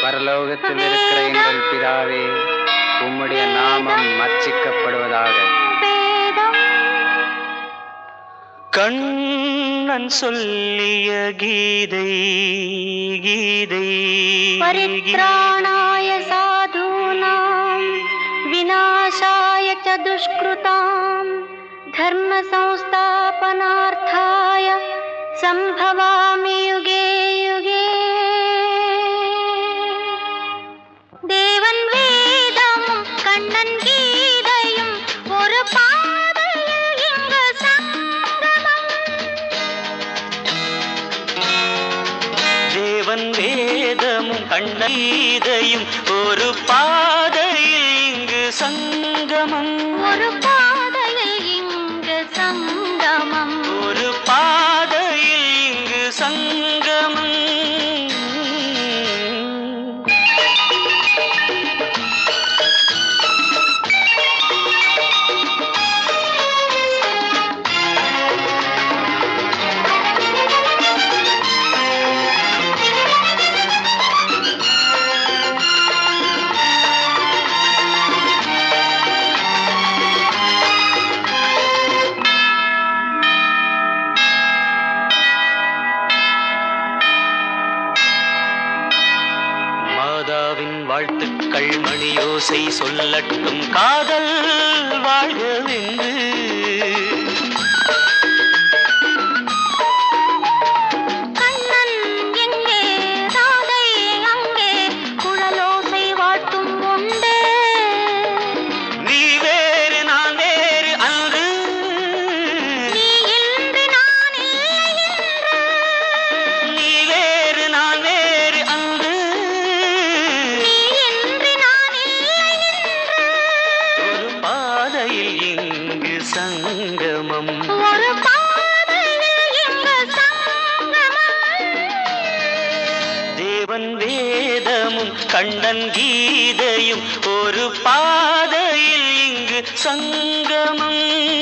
பரலோகத்தில் இருக்கிற எங்கள் பிதாவே உம்முடைய நாமம் மர்ச்சிக்கப்படுவதாக வேதம் கண்ணன் சொல்லிய கீதை கீதை परित्राणाय साधूनां विनाशाय च दुष्कृतां धर्मसंस्थापनार्थाय सम्भवामि युगे युगे தேவன் வேதமும் கண்ணன் கீதையும் ஒரு பாதையில் இங்கு சங்கமம் தேவன் வேதமும் கண்ணீதையும் ஒரு பாதையில் இங்கு சங்கமம் ஒரு பாதையில் இங்கு சங்கமம் ஒரு பாதையில் இங்கு சங்கமம் மாதாவின் வாழ்த்துக்கள் மணியோசை சொல்லட்டும் காதல் வாழ்கவென்று கண்ணன் எங்கே ராதை அங்கே குழலோசை வாழ்த்தும் உண்டு நீ வேறு நான் வேறு அன்று நீ இன்று நான் இல்லை என்று நீ வேறு நான் வேறு அன்று நீ இன்று நான் இல்லை என்று ஒரு பாதையில் இங்கு சங்கமம் ஒரு பாதையில் இங்கு சங்கமம் தேவன் வேதமும் கண்ணன் கீதையும் ஒரு பாதையில் இங்கு சங்கமம்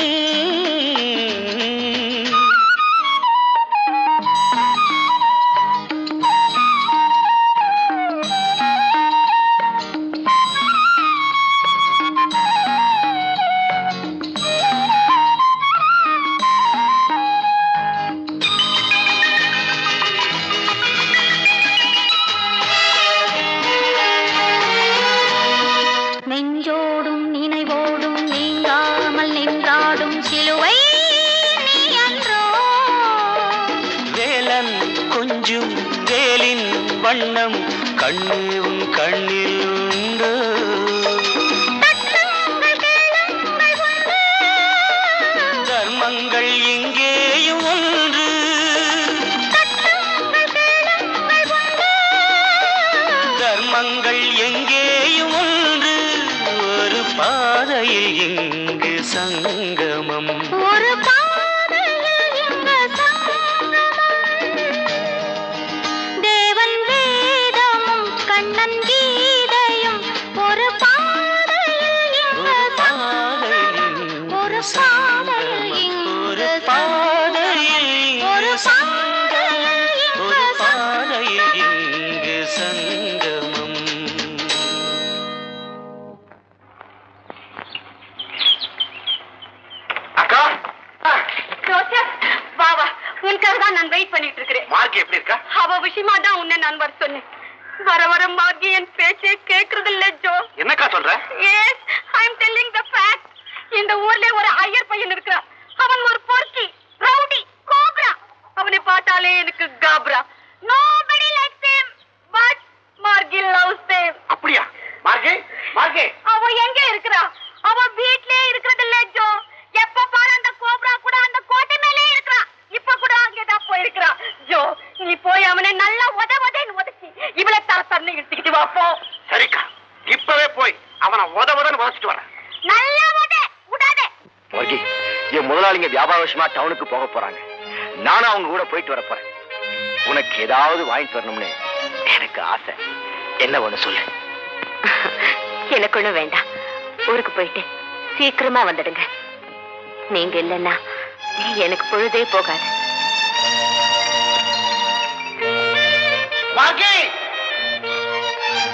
நெஞ்சோடும் நினைவோடும் நீங்காமல் நின்றாடும் சிலுவை நீ அன்றோ வேலன் கொஞ்சும் வேலின் வண்ணம் கண்ணீவும் கண்ணில் உண்டு தட்டுங்கள் கேளுங்கள் உண்டு தர்மங்கள் எங்கேயும் ஒன்று தட்டுங்கள் கேளுங்கள் உண்டு தர்மங்கள் எங்கேயும் ஒன்று ஒரு பாதையில் இங்கு சங்கமம் ஒரு பாதையில் இங்கு சங்கமம் தேவன் வேதமும் கண்ணன் கீதையும் ஒரு பாதையில் இங்கு ஒரு பாதையில் ஒரு இங்கு பாதையில் சங்கமம். ஒரு இங்கு பாதையில் ஒரு இங்கு பாதையில் சங்கமம். இங்கு ஒரு சங்கமம். பாதையில் இங்கு சங்கமம் அக்கா ஜோசப் வா வா உனக்காக தான் நான் வெயிட் பண்ணிட்டு இருக்கிறேன் மார்க் எப்படி இருக்கா அவ விஷயமா தான் உன்னை நான் வர சொன்னேன் வர வர மாகி என் பேச்சே கேக்குறது இல்ல ஜோ என்னக்கா சொல்ற yes I am telling the fact இந்த ஊர்ல ஒரு ஐயர் பையன் இருக்கிறான் அவன் ஒரு பொறுக்கி ரவுடி கோப்ரா அவனை பார்த்தாலே எனக்கு காப்ரா nobody likes him but Margie loves him அப்படியா மார்கே மார்கே அவ எங்க இருக்கிறா அவ வீட்லயே இருக்கிறது இல்ல ஜோ எப்ப பாரு அந்த கோப்ரா கூட அந்த கோட்டை மேலே இருக்கிறா இப்ப கூட அங்கதான் போயிருக்கிறா ஜோ நீ போய் அவனை நல்லா உத உதன்னு உதச்சி இவளை தர தரன்னு இழுத்துக்கிட்டு வா போ சரிக்கா இப்பவே போய் அவனை உத உதன்னு வதச்சிட்டு வரேன் நல்லா உத விடாதே மார்கி என் முதலாளிங்க வியாபார விஷயமா டவுனுக்கு போக போறாங்க நானும் அவங்க கூட போயிட்டு வர போறேன் உனக்கு ஏதாவது வாங்கிட்டு வரணும்னு எனக்கு ஆசை என்ன ஒண்ணு சொல்லு எனக்கு ஒண்ணும் வேண்டாம் ஊருக்கு போயிட்டு சீக்கிரமா வந்துடுங்க நீங்க இல்லைன்னா எனக்கு பொழுதே போகாது மார்கி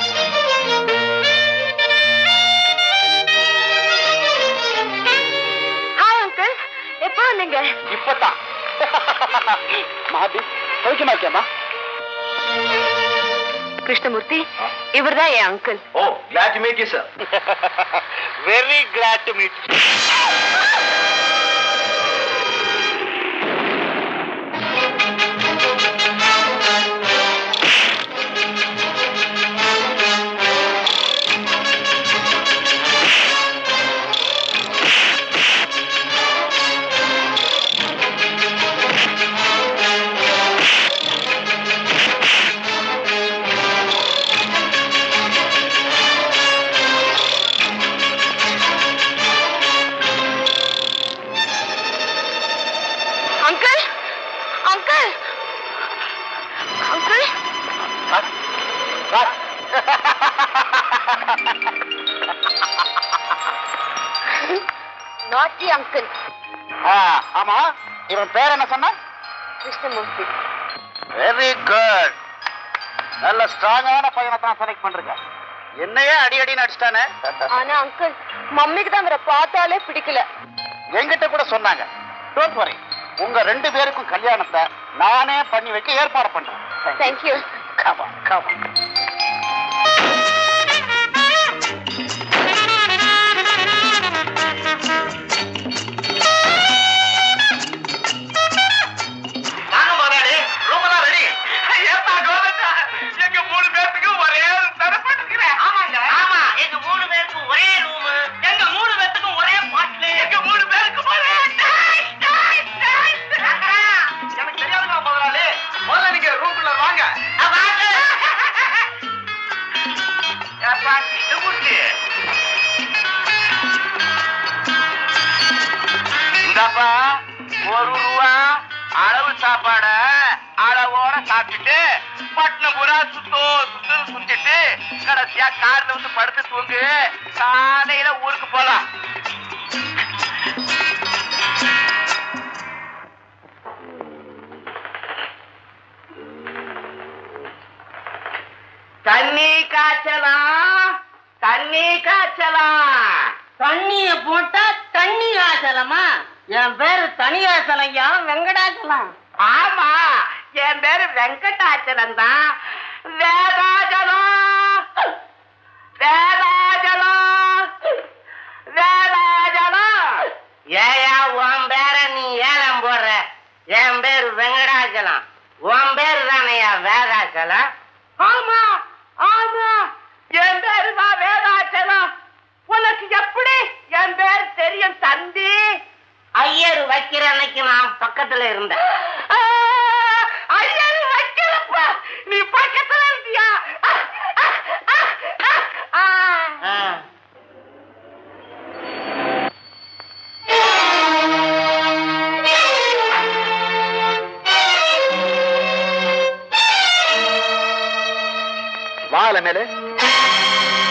வந்தீங்க இப்பதான் மகாபி சௌக்கியமா இருக்கியாமா கிருஷ்ணமூர்த்தி இவர்தான் என் uncle oh glad to meet you sir very glad to meet you uncle uncle uncle naughty uncle ஆமா இவன் பேர் என்ன சொன்ன கிருஷ்ணமூர்த்தி வெரி குட் நல்ல ஸ்ட்ராங்கான பையனை தான் செலக்ட் பண்றீங்க என்னையே அடி அடின்னு அடிச்சிட்டானே ஆனா அங்கிள் மம்மிக்கு தான் அவரை பார்த்தாலே பிடிக்கல என்கிட்ட கூட சொன்னாங்க டோன்ட் வரி உங்க ரெண்டு பேருக்கும் கல்யாணத்தை நானே பண்ணி வைக்க ஏற்பாடு பண்றேன் thank you Come on, come on. வாங்க முதலாளி ரூம் எல்லாம் ரெடி ஏப்பா கோவிந்தா எங்க மூணு பேர்த்துக்கு ஒரே தரப்பட்டிருக்கிறேன் ஆமாங்க ஆமா எங்க மூணு பேருக்கும் ஒரே ரூம் எங்க மூணு பேர்த்துக்கும் ஒரே பாட்டில் எங்க மூணு பேருக்கும் ஒரே எனக்கு தெரியாதுங்க முதலாளி முதல்ல நீங்க ரூம்குள்ள வாங்க வாங்க ஏப்பா கிட்டமுட்டி இந்தாப்பா ஒரு ரூபா அளவு சாப்பாட அளவோட சாப்பிட்டுட்டு பட்டினம் பூரா சுத்தோ சுத்து சுத்திட்டு கடைசியா கார்ல வந்து படுத்து தூங்கு காலையில ஊருக்கு போலாம் தண்ணி காய்ச்சலாம் தண்ணி காய்ச்சலாம் தண்ணிய போட்டா தண்ணி ஆசலமா என் பேரு தனியாசலையா வெங்கடாசலம் ஆமா என் பேரு வெங்கடாச்சலம் தான் வேதாஜலம் வேதாஜலம் வேதாஜலம் ஏயா உன் பேர நீ ஏலம் போடுற என் பேரு வெங்கடாசலம் உன் பேரு தானையா வேதாசலம் ஆமா ஆமா என் பேரு தான் வேதாச்சலம் உனக்கு எப்படி என் பேர் தெரியும் தந்தி ஐயர் வைக்கிற அன்னைக்கு நான் பக்கத்துல இருந்தேன் ஆ, ஐயரு வைக்கிறப்ப நீ பக்கத்துல இருந்தியா ஆ, ஆ, ஆ, ஆ, ஆ. ஆ. வாழ மேலே